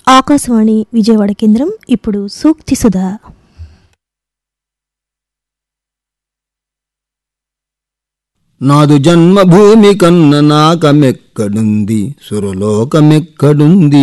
ఆకాశవాణి విజయవాడ కేంద్రం ఇప్పుడు సూక్తి సుధా నాదు జన్మభూమి కన్న నాకమెక్కడుంది సురలోకమెక్కడుంది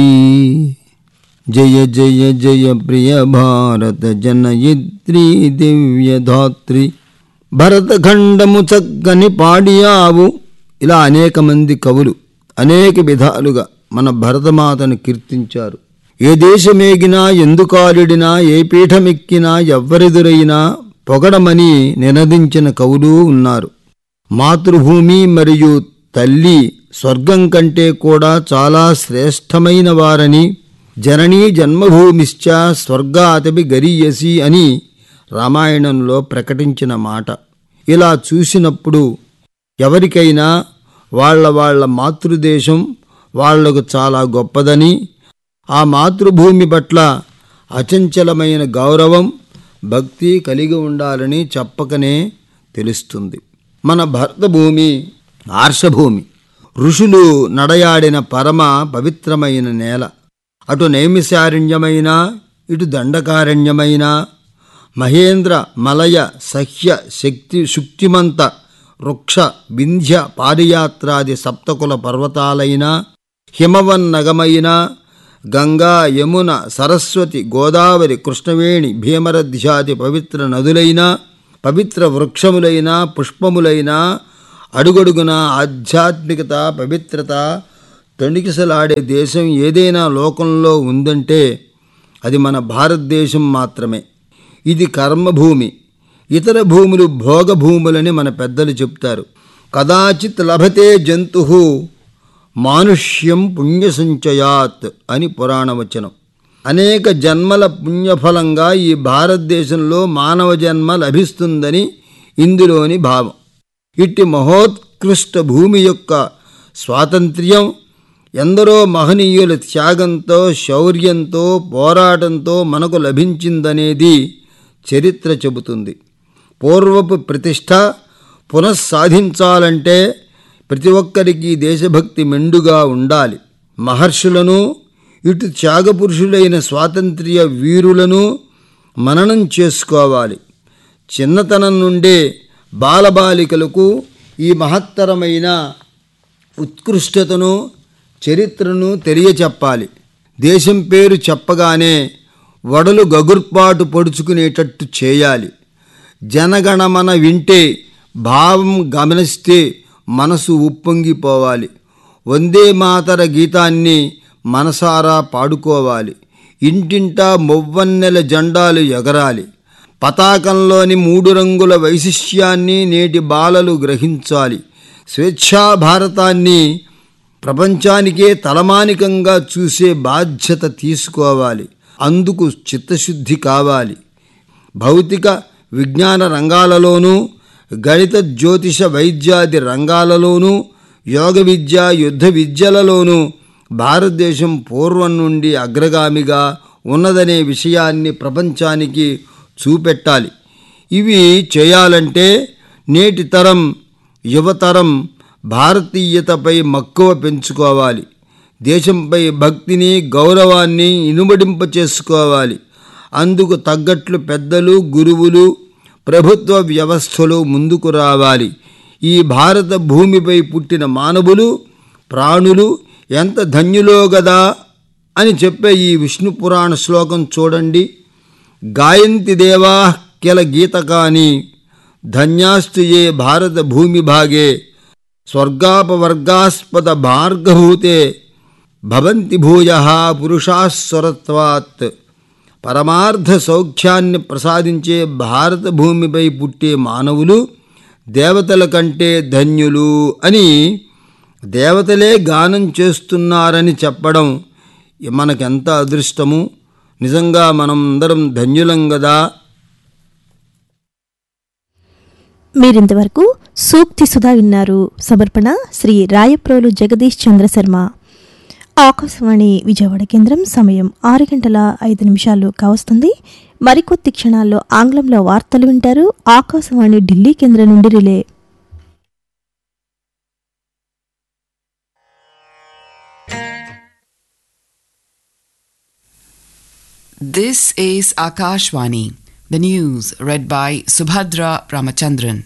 జయ జయ జయ ప్రియ భారత జనయిత్రి దివ్యధాత్రి భరతఖండము చక్కని పాడియావు ఇలా అనేక మంది కవులు అనేక విధాలుగా మన భరతమాతను కీర్తించారు ఏ దేశమేగినా ఎందుకాలిడినా ఏ పీఠమెక్కినా ఎవ్వరెదురైనా పొగడమని నినదించిన కవులు ఉన్నారు మాతృభూమి మరియు తల్లి స్వర్గం కంటే కూడా చాలా శ్రేష్టమైన వారని జననీ జన్మభూమిశ్చ స్వర్గాతపి గరీయసి అని రామాయణంలో ప్రకటించిన మాట ఇలా చూసినప్పుడు ఎవరికైనా వాళ్ళ వాళ్ళ మాతృదేశం వాళ్లకు చాలా గొప్పదని ఆ మాతృభూమి పట్ల అచంచలమైన గౌరవం భక్తి కలిగి ఉండాలని చెప్పకనే తెలుస్తుంది మన భరతభూమి ఆర్షభూమి ఋషులు నడయాడిన పరమ పవిత్రమైన నేల అటు నైమిశారణ్యమైన ఇటు దండకారణ్యమైన మహేంద్ర మలయ సహ్య శక్తి శుక్తిమంత వృక్ష వింధ్య పారియాత్రాది సప్తకుల పర్వతాలైన హిమవన్నగమైన గంగా యమున సరస్వతి గోదావరి కృష్ణవేణి భీమరధ్యాది పవిత్ర నదులైన పవిత్ర వృక్షములైన పుష్పములైన అడుగడుగున ఆధ్యాత్మికత పవిత్రత తొణికిసలాడే దేశం ఏదైనా లోకంలో ఉందంటే అది మన భారతదేశం మాత్రమే ఇది కర్మభూమి ఇతర భూములు భోగభూములని మన పెద్దలు చెప్తారు కదాచిత్ లభతే జంతు మానుష్యం పుణ్యసంచయాత్ అని పురాణవచనం అనేక జన్మల పుణ్యఫలంగా ఈ భారతదేశంలో మానవ జన్మ లభిస్తుందని ఇందులోని భావం ఇట్టి మహోత్కృష్ట భూమి యొక్క స్వాతంత్ర్యం ఎందరో మహనీయుల త్యాగంతో శౌర్యంతో పోరాటంతో మనకు లభించిందనేది చరిత్ర చెబుతుంది పూర్వపు ప్రతిష్ట పునఃసాధించాలంటే ప్రతి ఒక్కరికి దేశభక్తి మెండుగా ఉండాలి మహర్షులను ఇటు త్యాగపురుషులైన స్వాతంత్ర్య వీరులను మననం చేసుకోవాలి చిన్నతనం నుండే బాలబాలికలకు ఈ మహత్తరమైన ఉత్కృష్టతను చరిత్రను తెలియచెప్పాలి దేశం పేరు చెప్పగానే వడలు గగుర్పాటు పొడుచుకునేటట్టు చేయాలి జనగణమన వింటే భావం గమనిస్తే మనసు ఉప్పొంగిపోవాలి వందే మాతర గీతాన్ని మనసారా పాడుకోవాలి ఇంటింటా మొవ్వన్నెల జెండాలు ఎగరాలి పతాకంలోని మూడు రంగుల వైశిష్యాన్ని నేటి బాలలు గ్రహించాలి స్వేచ్ఛా భారతాన్ని ప్రపంచానికే తలమానికంగా చూసే బాధ్యత తీసుకోవాలి అందుకు చిత్తశుద్ధి కావాలి భౌతిక విజ్ఞాన రంగాలలోనూ గణిత జ్యోతిష వైద్యాది రంగాలలోనూ యోగ విద్య యుద్ధ విద్యలలోనూ భారతదేశం పూర్వం నుండి అగ్రగామిగా ఉన్నదనే విషయాన్ని ప్రపంచానికి చూపెట్టాలి ఇవి చేయాలంటే నేటి తరం యువతరం భారతీయతపై మక్కువ పెంచుకోవాలి దేశంపై భక్తిని గౌరవాన్ని ఇనుమడింప చేసుకోవాలి అందుకు తగ్గట్లు పెద్దలు గురువులు ప్రభుత్వ వ్యవస్థలు ముందుకు రావాలి ఈ భారత భూమిపై పుట్టిన మానవులు ప్రాణులు ఎంత ధన్యులో గదా అని చెప్పే ఈ విష్ణు పురాణ శ్లోకం చూడండి గాయంతి దేవా కిల గీతకాని ధన్యాస్తు ఏ భారత భూమి భాగే స్వర్గాపవర్గాస్పద మార్గభూతే భవంతి భూయ పురుషాస్వరత్వాత్ పరమార్థ సౌఖ్యాన్ని ప్రసాదించే భారత భూమిపై పుట్టే మానవులు దేవతల కంటే ధన్యులు అని దేవతలే గానం చేస్తున్నారని చెప్పడం మనకెంత అదృష్టము నిజంగా మనం అందరం ధన్యులం కదా మీరింతవరకు సూక్తి సుధా విన్నారు సమర్పణ శ్రీ రాయప్రోలు జగదీష్ చంద్ర శర్మ ఆకాశవాణి విజయవాడ కేంద్రం సమయం ఆరు గంటల ఐదు నిమిషాలు కావస్తుంది మరికొద్ది క్షణాల్లో ఆంగ్లంలో వార్తలు వింటారు ఆకాశవాణి ఢిల్లీ కేంద్రం నుండి relay This is Akashwani. The news read by Subhadra Ramachandran.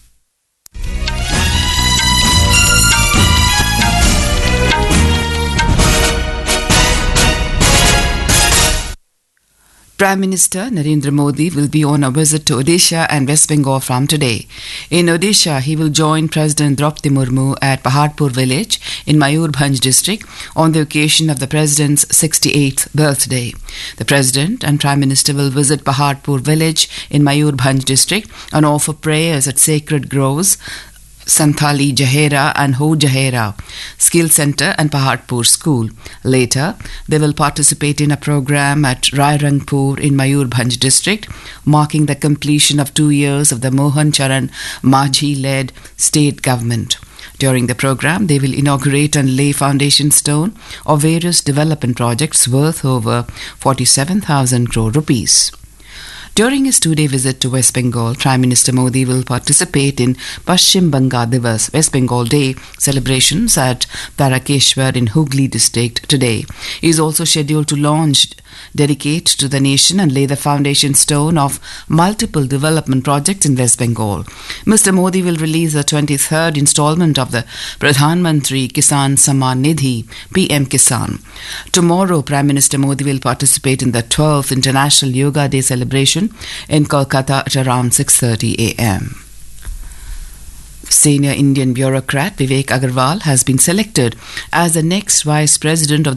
Prime Minister Narendra Modi will be on a visit to Odisha and West Bengal from today. In Odisha, he will join President Draupadi Murmu at Paharpur village in Mayurbhanj district on the occasion of the president's 68th birthday. The president and prime minister will visit Paharpur village in Mayurbhanj district and offer prayers at sacred groves Santali Jahera and Ho Jahera Skill Center and Paharpur School. Later, they will participate in a program at Rairangpur in Mayurbhanj district, marking the completion of two years of the Mohan Charan Majhi-led state government. During the program, they will inaugurate and lay foundation stone of various development projects worth over 47,000 crore rupees. During his two-day visit to West Bengal, Prime Minister Modi will participate in Pashchim Banga Divas, West Bengal Day celebrations at Tarakeshwar in Hooghly district today. He is also scheduled to launch, dedicate to the nation and lay the foundation stone of multiple development projects in West Bengal. Mr. Modi will release the 23rd installment of the Pradhan Mantri Kisan Samman Nidhi, PM Kisan. Tomorrow, Prime Minister Modi will participate in the 12th International Yoga Day celebration in Kolkata at around 6:30 a.m. Senior Indian bureaucrat Vivek Agarwal has been selected as the next vice president of